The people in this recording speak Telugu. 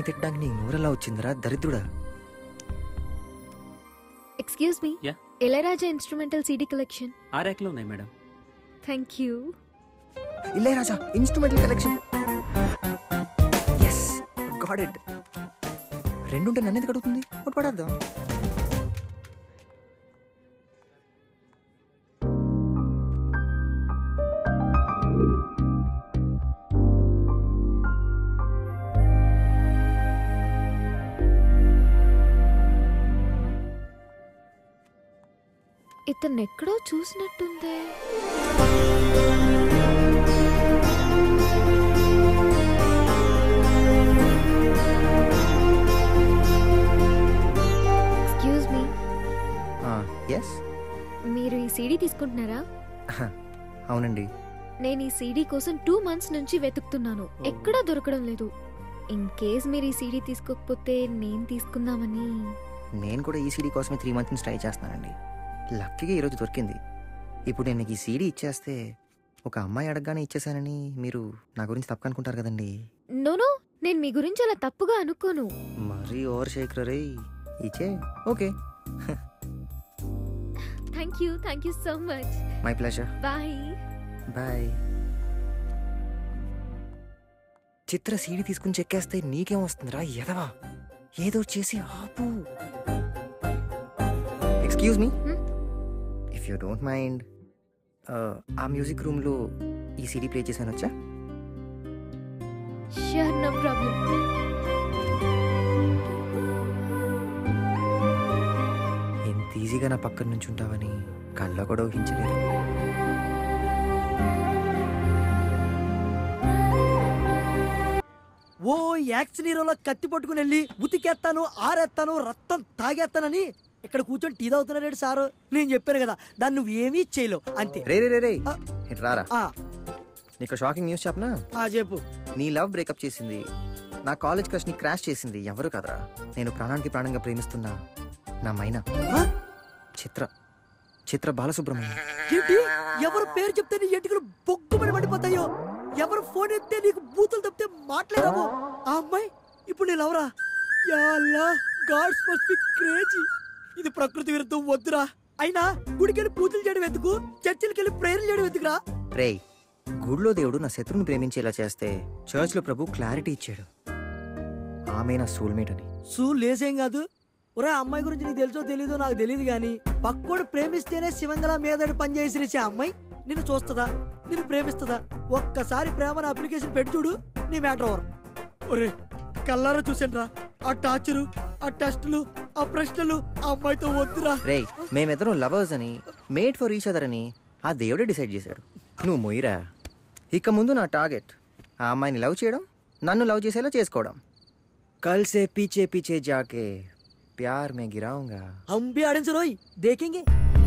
అమ్మాయిని తిట్టడానికి నీకు నూరెలా వచ్చిందిరా దరిద్రుడా excuse me Yeah. Ilaiyaraaja instrumental CD collection ఆ ర్యాక్లో ఉన్నాయి మేడం థ్యాంక్ యూ ఇల్లే Raja instrumental collection yes got it రెండుంటే నన్ను ఎందుకు అడుగుతుంది ఒకటి పడేద్దాం ఇతను ఎక్కడో చూసినట్టుందే ఎక్స్క్యూజ్ మీ ఎస్ మీరు ఈ సీడీ తీసుకుంటున్నారా అవునండి నేను ఈ సీడీ కోసం టూ మంత్స్ నుంచి వెతుకుతున్నాను ఎక్కడా దొరకడం లేదు ఇన్ కేస్ మీరు ఈ సీడీ తీసుకోకపోతే నేను తీసుకుందామని నేను కూడా ఈ సీడీ కోసమే త్రీ మంత్స్ నుంచి ట్రై చేస్తున్నానండి లక్కీగా ఈరోజు దొరికింది ఇప్పుడు నేను నీకు ఈ సీడీ ఇచ్చేస్తే ఒక అమ్మాయి అడగగానే ఇచ్చేసానని మీరు నా గురించి తప్పు అనుకుంటారు కదండి నోనో నేను మీ గురించి అలా తప్పుగా అనుకోను మరీ ఓవర్ షేక్ రే ఇచ్చే okay thank you thank you so much my pleasure bye bye Chitra CD తీసుకుని చెక్కేస్తే నీకేం వస్తుందిరా ఎదవా ఏదో చేసి ఆపు excuse me Hmm? If you don't mind ఆ మ్యూజిక్ రూమ్లో ఈ సీడీ ప్లే చేశాను వచ్చా షూర్ నో ప్రాబ్లం ఎంత ఈజీగా నా పక్కన నుంచి ఉంటావని కళ్ళ కూడా ఊహించలేదు ఓ యాక్షన్ హీరోలో కత్తి పట్టుకుని వెళ్ళి ఉతికేస్తాను ఆరేస్తాను రక్తం తాగేస్తానని ఇక్కడ కూర్చొని టీ తాగుతున్నాడు సారు నేను చెప్పాను కదా దాన్ని నువ్వు ఏమీ చేయలేవు అంతే రే రే రే రే ఆ. ఇటు రారా ఆ, నీకు షాకింగ్ న్యూస్ చెప్పనా ఆ చెప్పు నీ లవ్ బ్రేకప్ చేసింది నా కాలేజ్ క్రష్ ని క్రాష్ చేసింది ఎవరు కదరా నేను ప్రాణానికి ప్రాణంగా ప్రేమిస్తున్నా నా మైనా ఆ? చిత్ర చిత్ర బాలసుబ్రహ్మణ్యం ఏంటి ఎవరు పేరు చెప్తే నీ ఎంటికలు బొగ్గుమని పడిపోతాయో ఎవరు ఫోన్ ఎత్తే నీకు బూతులు తప్పితే మాట్లాడవు ఆ అమ్మాయి ఇప్పుడు నేను ఎవరా యాల్లా గాడ్స్ మస్ట్ బి క్రేజీ ఇది ప్రకృతి విరుద్ధం వద్దురా అయినా గుడికెళ్ళి పూజలు చేయడం ఎందుకు చర్చిలకి వెళ్ళి ప్రేయర్లు చేయడం ఎందుకురా రేయ్ గుడిలో దేవుడు నా శత్రువుని ప్రేమించేలా చేస్తే చర్చ్ లో ప్రభు క్లారిటీ ఇచ్చాడు ఆమె నా సోల్మేట్ అని సూ లేసేం కాదు ఒరే ఆ అమ్మాయి గురించి నీకు తెలుసో తెలీదో నాకు తెలియదు గాని పక్కోడు ప్రేమిస్తేనే శివంగల మీదడి పనిచేసి రేసే ఆ అమ్మాయి నిన్ను చూస్తుందా నిన్ను ప్రేమిస్తుందా ఒక్కసారి ప్రేమను అప్లికేషన్ పెట్టి చూడు నీ మ్యాటర్ ఓవర్ ఒరే కల్లారా చూసాను ఆ టార్చరు ఆ టెస్టులు ఆ ప్రశ్నలు ఆ అమ్మాయితో వద్దురా రేయ్ మేమిద్దరం లవర్స్ అని మేడ్ ఫర్ ఈచ్ అదర్ అని ఆ దేవుడే డిసైడ్ చేశాడు నువ్వు మొయ్యరా ఇక ముందు నా టార్గెట్ ఆ అమ్మాయిని లవ్ చేయడం నన్ను లవ్ చేసేలా చేసుకోవడం కల్సే పీచే పీచే జాకే ప్యార్ మే గిరావుంగా हम भी आड़न से रोई देखेंगे